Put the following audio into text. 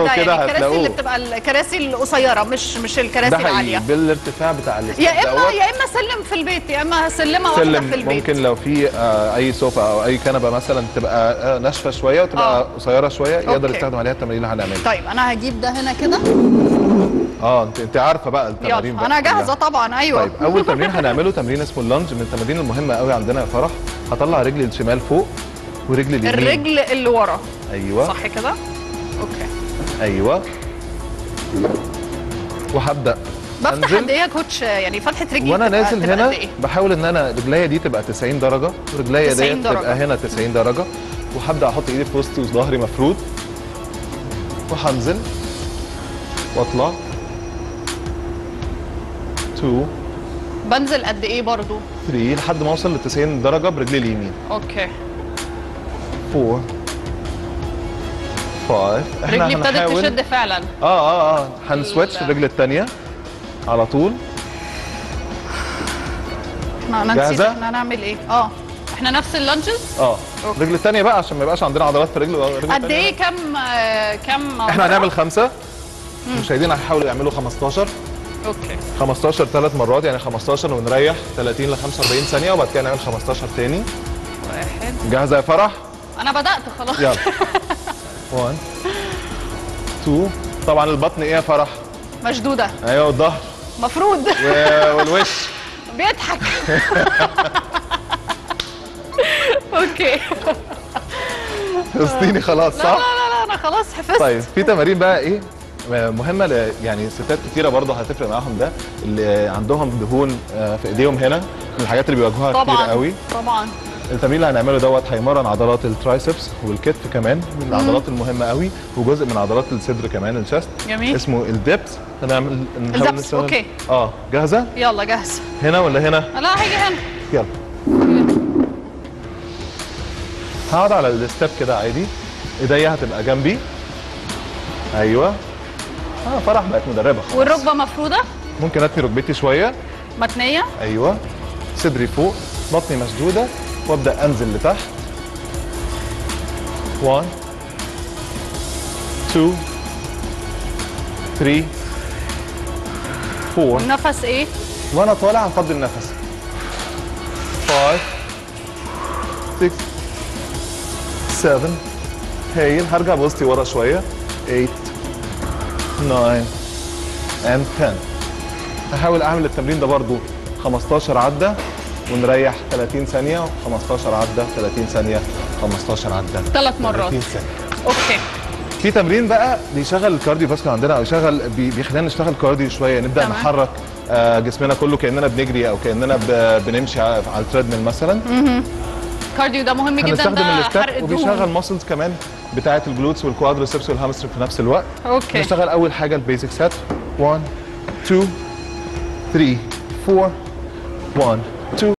كده كده يعني الكراسي اللي هتلاقوه بتبقى الكراسي القصيره مش مش الكراسي ده حقيقي العاليه بالارتفاع بتاع الاستاد يا اما دوت. يا اما سلم في البيت يا اما سلمه واحده سلم في البيت ممكن لو في آه، اي سوفا او اي كنبه مثلا تبقى آه، ناشفه شويه وتبقى آه. قصيره شويه يقدر أوكي. يستخدم عليها التمارين اللي هنعملها طيب انا هجيب ده هنا كده اه انت انت عارفه بقى التمارين يلا بقى انا جاهزه كلها. طبعا ايوه طيب اول تمرين هنعمله تمرين اسمه اللانج من التمارين المهمه قوي عندنا يا فرح هطلع رجلي الشمال فوق ورجلي اليمين الرجل اللي ورا ايوه صح كده اوكي ايوه وهبدا بفتح أنزل. قد ايه يا كوتش يعني فتحه رجلي وانا تبقى- نازل تبقى هنا قد إيه؟ بحاول ان انا رجليا دي تبقى 90 درجه ورجليا 90 ديت درجة. تبقى هنا 90 درجه وهبدا احط ايدي في وسطي وظهري مفرود وهنزل واطلع 2 بنزل قد ايه برضو 3 لحد ما اوصل ل 90 درجه برجلي اليمين اوكي 4 5 احنا رجلي ابتدت هنحاول- تشد فعلا اه اه اه هنسويتش ال- الرجل الثانيه على طول احنا انا نسيت جاهزة؟ احنا هنعمل ايه اه احنا نفس اللانجز اه أوكي. الرجل الثانيه بقى عشان ما يبقاش عندنا عضلات في الرجل الرجل قد التانية. ايه كم آه، كم احنا مرة؟ هنعمل خمسه المشاهدين هيحاولوا يعملوا 15 اوكي 15 ثلاث مرات يعني 15 ونريح 30 ل 45 ثانيه وبعد كده نعمل 15 تاني واحد جاهزه يا فرح انا بدات خلاص يلا 1 2 طبعا البطن ايه يا فرح مشدوده ايوه والظهر مفروض و- والوش بيضحك اوكي فلسطيني خلاص لا صح لا لا, لا انا خلاص حفظت طيب في تمارين بقى ايه مهمه ل- يعني ستات كتيره برضه هتفرق معاهم ده اللي عندهم دهون آه، في ايديهم هنا من الحاجات اللي بيواجهوها كتير طبعا قوي طبعا التمرين اللي هنعمله دوت هيمرن عضلات الترايسبس والكتف كمان من العضلات المهمه قوي وجزء من عضلات الصدر كمان الشست جميل. اسمه الدبس هنعمل نحاول الدبس، نشتغل- أوكي. اه جاهزه يلا جاهز هنا ولا هنا لا هيجي هنا يلا هقعد على الستيب كده عادي ايديا هتبقى جنبي ايوه اه فرح بقت مدربه خلاص والركبه مفروده ممكن اتني ركبتي شويه متنيه ايوه صدري فوق بطني مشدوده وابدا انزل لتحت 1 2 3 4 والنفس ايه وانا طالع هفضي النفس 5 6 7 هايل هرجع بوسطي ورا شويه 8 9 and 10 هحاول اعمل التمرين ده برضو 15 عده ونريح 30 ثانيه 15 عده 30 ثانيه 15 عده ثلاث مرات 30 ثانيه اوكي في تمرين بقى بيشغل الكارديو فاسكولار عندنا او يشغل بي- بيخلينا نشتغل كارديو شويه نبدا تمام. نحرك آه، جسمنا كله كاننا بنجري او كاننا ب- بنمشي على على التريدميل مثلا كارديو ده مهم جدا هنستخدم ده حرق الستاب وبيشغل الدهون ماسلز كمان بتاعه الجلوتس والكوادريسبس والهامسترنج في نفس الوقت اوكي نشتغل اول حاجه البيزك سيت 1 2 3 4 1